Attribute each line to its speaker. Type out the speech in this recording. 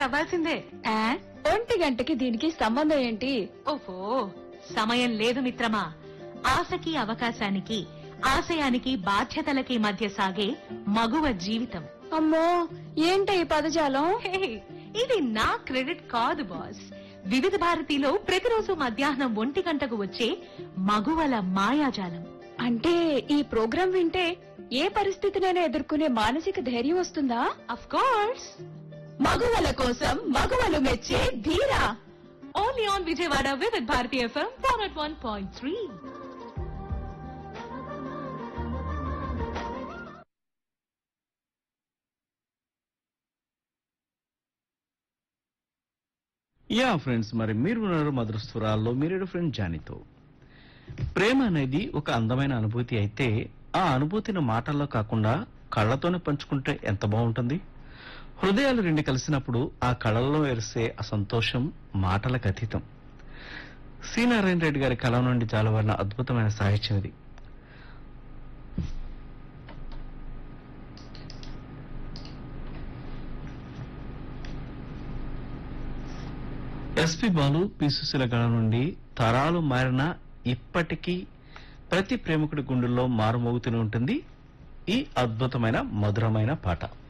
Speaker 1: అవ్వాల్సిందే
Speaker 2: ఆ, ఒంటి గంటకి దీనికి సంబంధం ఏంటి
Speaker 1: ఓహో సమయం లేదు మిత్రమా ఆశకి అవకాశానికి ఆశయానికి బాధ్యతలకి మధ్య సాగే మగువ జీవితం
Speaker 2: అమ్మో ఏంట ఈ పదజాలం
Speaker 1: హే, ఇది నా క్రెడిట్ కాదు బాస్ వివిధ భారతిలో ప్రతిరోజు మధ్యాహ్నం ఒంటి గంటకు వచ్చే మగువల మాయాజాలం
Speaker 2: అంటే ఈ ప్రోగ్రాం వింటే ఏ పరిస్థితినైనా ఎదుర్కొనే మానసిక ధైర్యం వస్తుందా
Speaker 1: అఫ్ కోర్స్
Speaker 2: మగువల కోసం మగువలు మెచ్చే ధీరా
Speaker 1: only on Vijayawada Vividh Bharati FM four at one point three
Speaker 3: yeah friends మరి మీరు ఉన్నారు మధుర స్వరాల్లో మీరు ఫ్రెండ్ జానీతో ప్రేమ అనేది ఒక అందమైన అనుభూతి అయితే ఆ అనుభూతిని మాటల్లో కాకుండా కళ్ళతోనే పంచుకుంటే ఎంత బాగుంటుంది హృదయాలు రెండు కలిసినప్పుడు ఆ కళల్లో ఎరిసే ఆ సంతోషం మాటలకు అతీతం సి నారాయణ రెడ్డి గారి కళ నుండి జాలవారిన అద్భుతమైన సాహిత్యం ఇది ఎస్పి బాలు పి సుశీల గళ నుండి తరాలు మారిన ఇప్పటికీ ప్రతి ప్రేమికుడి గుండెల్లో మారుమోగుతూనే ఉంటుంది ఈ అద్భుతమైన మధురమైన పాట